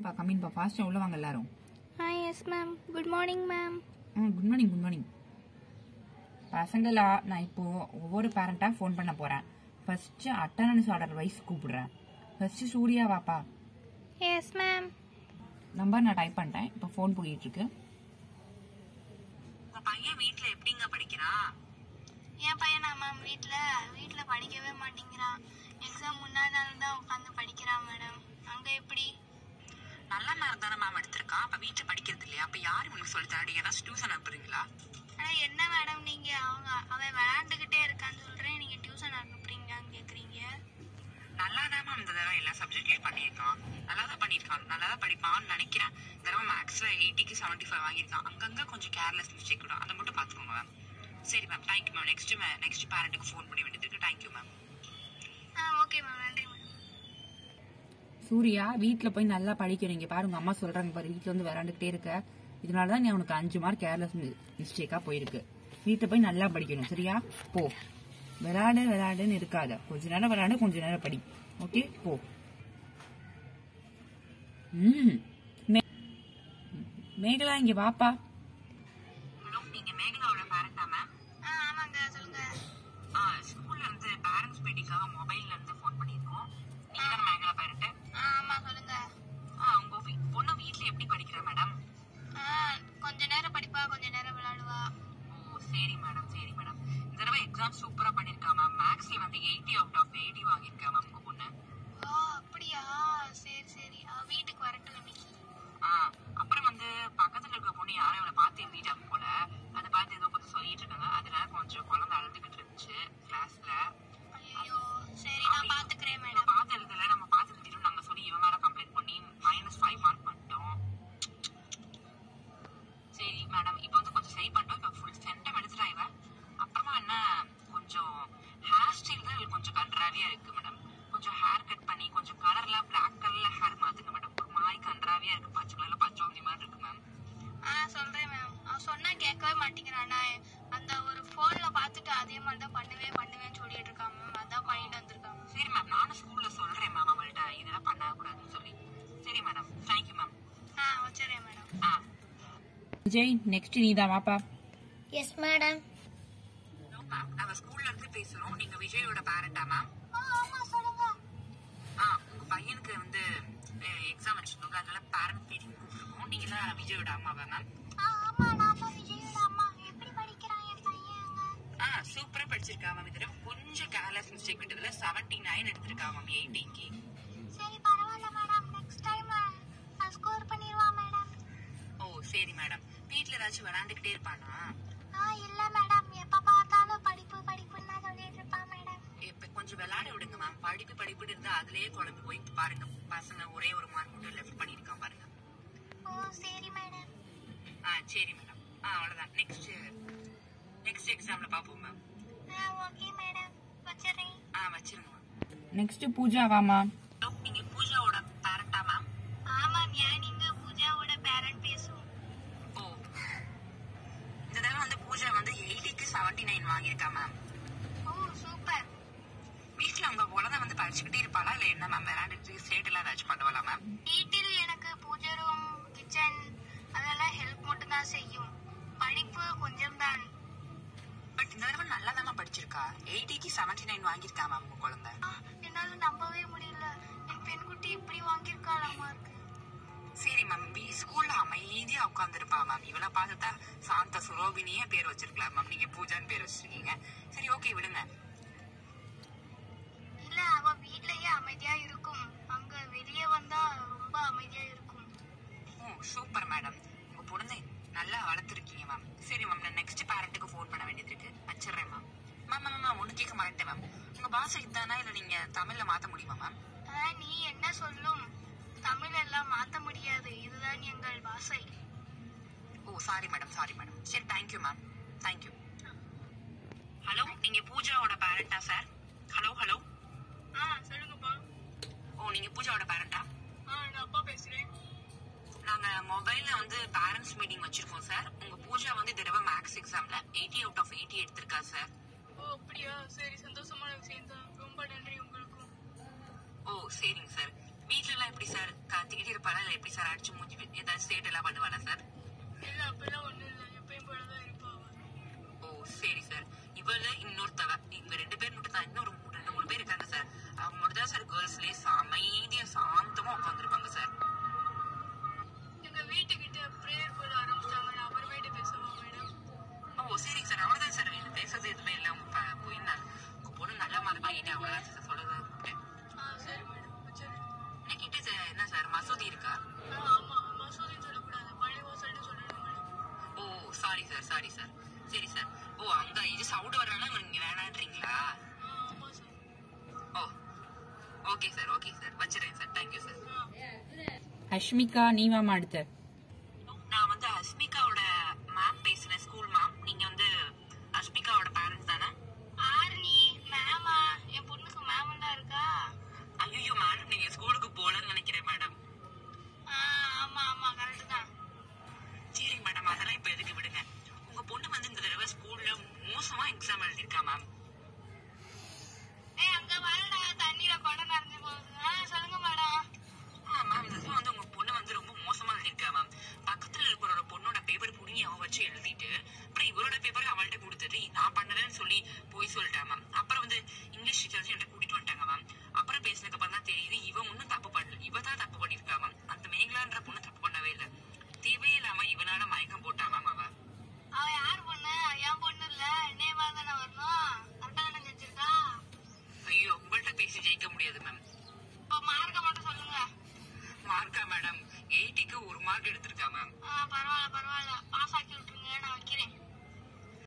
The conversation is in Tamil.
வாங்கப்பா கம்மின்பா ஃபாஸ்டா உள்ள வாங்க எல்லாரும் ஆ yes ma'am good morning ma'am ம் குட் மார்னிங் குட் மார்னிங் பசங்களா நான் இப்போ ஒவ்வொரு பேரண்டா ஃபோன் பண்ண போறேன் ஃபர்ஸ்ட் அட்டண்டன்ஸ் ஆர்டர் வைஸ் கூப்பிடுறேன் ஃபர்ஸ்ட் சூர்யா வாப்பா எஸ் மேம் நம்பர் நான் டைப் பண்ணிட்டேன் இப்போ ஃபோன் போயிட்டு இருக்கு உங்க பையன் வீட்ல எப்படிங்க படிக்கிறான் என் பையனா மேம் வீட்டில் வீட்டில் படிக்கவே மாட்டேங்கிறான் எக்ஸாம் முன்னாடி நாள் தான் உட்காந்து படிக்கிறான் மேடம் அங்கே எப்படி நல்ல நேரம் தானே மேம் எடுத்திருக்கான் அப்ப வீட்டுல படிக்கிறது இல்லையா அப்ப யாரு உனக்கு சொல்லி தரா நீங்க ஏதாவது டியூஷன் அனுப்புறீங்களா ஆனால் என்ன மேடம் நீங்கள் அவங்க அவன் விளையாண்டுக்கிட்டே இருக்கான்னு சொல்கிறேன் நீங்கள் டியூஷன் அனுப்புறீங்கன்னு கேட்குறீங்க நல்லா தான் மேம் இந்த தடவை எல்லா சப்ஜெக்ட்லயும் பண்ணியிருக்கான் நல்லா தான் பண்ணியிருக்கான் நல்லா தான் படிப்பான்னு நினைக்கிறேன் இந்த தடவை மேக்ஸ்ல எயிட்டிக்கு செவன்டி ஃபைவ் வாங்கியிருக்கான் அங்கங்க கொஞ்சம் கேர்லெஸ் மிஸ்டேக் கூட அதை மட்டும் பாத்துக்கோங்க மேம் சரி ma'am thank you ma'am next next பேரண்ட்டுக்கு ஃபோன் பண்ணி வேண்டியது இருக்கு தேங்க்யூ மேம் ஆ ஓகே மேம் நன்றி மேம் சூர்யா வீட்ல போய் நல்லா படிக்கிறீங்க பாருங்க அம்மா சொல்றாங்க பாரு வீட்ல வந்து விளையாண்டுக்கிட்டே இருக்க இதனால தான் நீ உனக்கு அஞ்சு மார்க் கேர்லெஸ் மிஸ்டேக்கா போயிருக்கு வீட்ல போய் நல்லா படிக்கணும் சரியா போ விளையாடு விளையாடுன்னு இருக்காத கொஞ்ச நேரம் விளையாடு கொஞ்ச நேரம் படி ஓகே போ ம் மே- மேகலா இங்க வாப்பா ஹலோ நீங்க மேகலாவோட பேரண்டா மேம் ஆ ஆமாங்க சொல்லுங்கள் ஆ ஸ்கூல்ல இருந்து பேரண்ட்ஸ் மீட்டிங்காக மொபைல்ல இருந்து ஃபோன் பண்ணியிருக்கோம் நீங்க தான் மேகலா பேரண்ட் ஆ ஆமாம் சொல்லுங்கள் ஆ உங்க வீ- பொண்ணு வீட்ல எப்படி படிக்கிறா மேடம் ஆ கொஞ்ச நேரம் படிப்பா கொஞ்ச நேரம் விளையாடுவா ஓ சரி மேடம் சரி மேடம் இந்த தடவை எக்ஸாம் சூப்பரா பண்ணிருக்கா மேம் மேக்ஸ்ல வந்து எயிட்டி அவுட் ஆஃப் எயிட்டி வாங்கியிருக்கா மேம் உங்க பொண்ணு ஓ அப்படியா சரி சரி அவ வீட்டுக்கு வரட்டும் இன்னைக்கு ஆ அப்புறம் வந்து பக்கத்துல இருக்க பொண்ணு யாரும் இவளை பார்த்து எழுதிட்டாங்க போல அதை பார்த்து ஏதோ கொஞ்சம் சொல்லிட்டு இருக்காங்க அதனால கொஞ்சம் குழந்தை அழுதுகிட்டு இருந்துச்சு கிளாஸ்ல ஐயோ சரி நான் பாத்துக்கிறேன் நம்ம மேடம் பார்த்து எழுதல நம்ம பார்த்து எழுதிட்டோம் நாங்க சொல்லி இவன் மேல கம்ப்ளைண்ட் பண்ணி மைனஸ் ஃபைவ் மார்க் பண்ணிட்டோம் சரி மேடம் இப்போ வந்து கொஞ்சம் சரி பண்ணிட்டோம் இப்போ ஃபுல் சென்டம் எடுத்துட்டா இவன் அப்புறமா என்ன கொஞ்சம் ஹேர் ஸ்டைல் தான் இவளுக்கு கொஞ்சம் கன்றாவியா இருக்கு மேடம் கொஞ்சம் ஹேர் கட் பண்ணி கொஞ்சம் கலர்ல பிளாக் கலர்ல ஹேர் மாத்துங்க மேடம் ஒரு மாதிரி கன்றாவியா இருக்கு பச்சை கலர்ல பச்சோந்தி மாதிரி இருக்கு மேம் ஆ சொல்றேன் மேம் அவன் சொன்னா கேட்கவே மாட்டேங்கிறான் நான் அந்த ஒரு போன்ல பார்த்துட்டு அதே மாதிரி தான் பண்ணுவே பண்ணுவேன்னு சொல்லிட்டு இருக்கான் மேம் அதான் பண்ணிட்டு வந்திருக்கான் சரி மேம் நானும் ஸ்கூல்ல சொல்றேன் மேம் அவங்கள்ட்ட இதெல்லாம் பண்ணக்கூடாதுன்னு சொல்லி சரி மேடம் தேங்க்யூ மேம் ஆ வச்சிடறேன் மேடம் ஆ விஜய் நெக்ஸ்ட் நீதான் வாப்பா எஸ் மேடம் ஹலோ மேம் நாங்க ஸ்கூல்ல இருந்து பேசுறோம் நீங்க விஜயோட பேரண்டா மேம் ஆமா சொல்லுங்க ஆ உங்க பையனுக்கு வந்து எக்ஸாம் வச்சிருக்கோங்க அதனால பேரண்ட் மீட்டிங் கூப்பிட்டுருக்கோம் நீங்க தான் விஜயோட அம்மாவா மேம் ஆமா நான் தான் விஜயோட அம்மா எப்படி படிக்கிறான் என் பையன் ஆ சூப்பரா படிச்சிருக்கா மேம் இதுல கொஞ்சம் கேர்லெஸ் மிஸ்டேக் விட்டதுல செவன்டி நைன் எடுத்திருக்கா மேம் எயிட்டிக்கு சரி பரவாயில்ல மேடம் நெக்ஸ்ட் டைம் ஸ்கோர் பண்ணிடுவா மேடம் ஓ சரி மேடம் வீட்ல ஏதாச்சும் விளையாண்டுக்கிட்டே இருப்பானா ஆ இல்ல மேடம் எப்ப பார்த்தாலும் படிப்பு படிப்புன்னு தான் சொல்லிட்டு இருப்பா மேடம் இப்ப கொஞ்சம் விளையாட விடுங்க மேம் படிப்பு படிப்புன்னு இருந்தா அதுலயே குழம்பு போய் பாருங்க பசங்க ஒரே ஒரு மார்க் மட்டும் லெஃப்ட் பண்ணிருக்கான் பாருங்க ஓ சரி மேடம் ஆ சரி மேடம் ஆ அவ்வளவுதான் நெக்ஸ்ட் நெக்ஸ்ட் எக்ஸாம்ல பாப்போம் மேம் ஆ ஓகே மேடம் வச்சிடுறேன் ஆ வச்சிருங்க மேம் நெக்ஸ்ட் பூஜா வாமா ஹலோ நீங்க பூஜாவோட பேரண்டா மேம் ஆமா ஏன் நீங்க பூஜாவோட பேரண்ட் பேசுவோம் ஓ இந்த தடவை வந்து பூஜா வந்து எயிட்டிக்கு செவன்டி நைன் வாங்கியிருக்கா மேம் ஓ சூப்பர் வீட்ல உங்க குழந்தை வந்து படிச்சுக்கிட்டே இருப்பாளா இல்ல என்ன மேம் விளையாண்டுட்டு ஸ்டேட் எல்லாம் ஏதாச்சும் பண்ணுவாளா மேம் வீட்டில் எனக்கு பூஜை ரூம் கிச்சன் அதெல்லாம் ஹெல்ப் மட்டும் தான் செய்யும் படிப்பு கொஞ்சம் தான் பட் இந்த தடவை நல்லா தான் படிச்சிருக்கா எயிட்டிக்கு செவன்டி நைன் வாங்கியிருக்கா மேம் உங்க குழந்தை என்னால நம்பவே முடியல என் பெண்குட்டி இப்படி வாங்கியிருக்காளாமா இருக்கு சரி மேம் ஸ்கூல்ல அமைதியா உட்காந்துருப்பா மேம் இவளை பார்த்துட்டா சாந்த சுரோபினியே பேர் வச்சிருக்கலாம் மேம் நீங்க பூஜான்னு பேர் வச்சிருக்கீங்க சரி ஓகே விடுங்க இல்ல அவ வீட்லயே அமைதியா இருக்கும் அங்க வெளியே வந்தா ரொம்ப அமைதியா இருக்கும் ஓ சூப்பர் மேடம் உங்க பொண்ணை நல்லா வளர்த்துருக்கீங்க மேம் சரி மேம் நான் நெக்ஸ்ட் பேரண்ட்டுக்கு ஃபோன் பண்ண வேண்டியது இருக்கு வச்சிடுறேன் மேம் மேம் மேம் மேம் ஒன்று கேட்க மாட்டேன் மேம் உங்க பாஷை இதானா இல்ல நீங்க தமிழ்ல மாத்த முடியுமா மேம் ஆ, நீ என்ன சொல்லும் தமிழ் எல்லாம் மாத்த முடியாது இதுதான் எங்கள் பாஷை ஓ சாரி மேடம் சாரி மேடம் சரி தேங்க்யூ மேம் தேங்க்யூ ஹலோ நீங்க பூஜாவோட பேரண்டா சார் ஹலோ ஹலோ ஆ சொல்லுங்கப்பா ஓ நீங்க பூஜாவோட பேரண்டா ஆ நான் அப்பா பேசுறேன் நாங்க மொபைல்ல வந்து பேரண்ட்ஸ் மீட்டிங் வச்சிருக்கோம் சார் உங்க பூஜா வந்து இந்த தடவை மேக்ஸ் எக்ஸாம்ல எயிட்டி அவுட் ஆஃப் எயிட்டி எடுத்திருக்கா சார் ஓ அப்படியா சரி சந்தோஷமான விஷயம் தான் ரொம்ப நன்றி உங்களுக்கும் ஓ சரிங்க சார் வீட்ல எல்லாம் எப்படி சார் கத்திக்கிட்டு இருப்பாளா இல்ல எப்படி சார் அடிச்சு மூஞ்சி வை- ஏதாவது ஸ்டேட் எல்லாம் பண்ணுவானா சார் இல்ல அப்பெல்லாம் ஒண்ணும் இல்ல எப்பயும் போலதான் இருப்பா அவ. ஓ சரி சார் இவள இன்னொருத்தவ இவங்க ரெண்டு பேர் மட்டும் தான் இன்னொரு மூணு- ரெண்டு மூணு பேர் இருக்காங்க சார் அவங்க மட்டும் தான் சார் கேர்ள்ஸ்லயே அமைதியா சாந்தமா உட்காந்துருப்பாங்க சார் எங்க வீட்டுக்கிட்ட பிரேயர் போல ஆரம்பிச்சிட்டாங்க நான் அப்புறமேட்டு பேசுவா மேடம் ஓ சரிங்க சார் அவ்வளவுதான் சார் வேணும் பேசுறது எதுவுமே இல்லை உங்க ப- போயிருந்தாங்க உங்க பொண்ணு நல்ல மார்க் வாங்கிட்டு அவ்வளவுதான் சார் சொல்லதான் கூப்பிட்டேன் ஆ சரி மேடம் சரி இன்னைக்கு சார் என்ன சார் மசூதி இருக்கா ஆ ஆமா மசூதின்னு சொல்லக்கூடாது பள்ளிவாசல்னு சொல்லணும் மேடம் ஓ சாரி சார் சாரி சார் சரி சார் ஓ அங்க இது சவுண்ட் வரனால நீங்க வேணான்றீங்களா ஆ ஆமா சார் ஓ ஓகே சார் ஓகே சார் வச்சிடுறேன் சார் தேங்க்யூ சார் ஆ அஷ்மிகா நீ வாமா அடுத்து